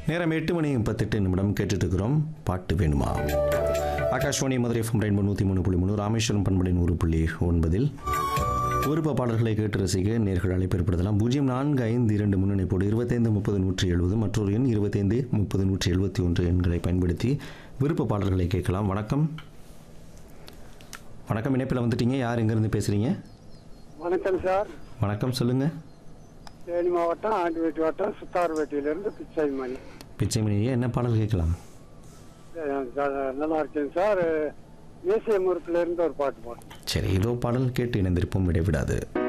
நேரம் எட்டு மணி முப்பத்தெட்டு நிமிடம் கேட்டுட்டு இருக்கிறோம் பாட்டு வேணுமா ஆகாஷ்வாணி மதுரை எஃப்எம் ரெயின்போ நூற்றி மூணு புள்ளி மூணு ராமேஸ்வரம் பண்பலை நூறு புள்ளி ஒன்பதில் விருப்ப பாடல்களை கேட்டு ரசிக்க நேர்கள் அழைப்பு ஏற்படுத்தலாம் பூஜ்ஜியம் நான்கு ஐந்து இரண்டு முன்னணிப்போடு இருபத்தைந்து முப்பது நூற்றி எழுபது மற்றொரு எண் இருபத்தைந்து முப்பது நூற்றி எழுபத்தி ஒன்று எண்களை பயன்படுத்தி விருப்ப பாடல்களை கேட்கலாம் வணக்கம் வணக்கம் இணைப்பில் வந்துட்டீங்க யார் எங்கேருந்து பேசுகிறீங்க வணக்கம் சார் வணக்கம் சொல்லுங்கள் தேனி மாவட்டம் ஆண்டிவேட்டி வட்டம் சுத்தார்பேட்டையிலிருந்து பிச்சைமணி பிச்சைமணியே என்ன பாடல் கேட்கலாம் அஹ் சா- நல்லா இருக்கேன் சார் ஏசிய முறுக்குல இருந்து ஒரு பாட்டு பாடுறேன் சரி இதோ பாடல் கேட்டு இணைந்திருப்போம் இடைவிடாது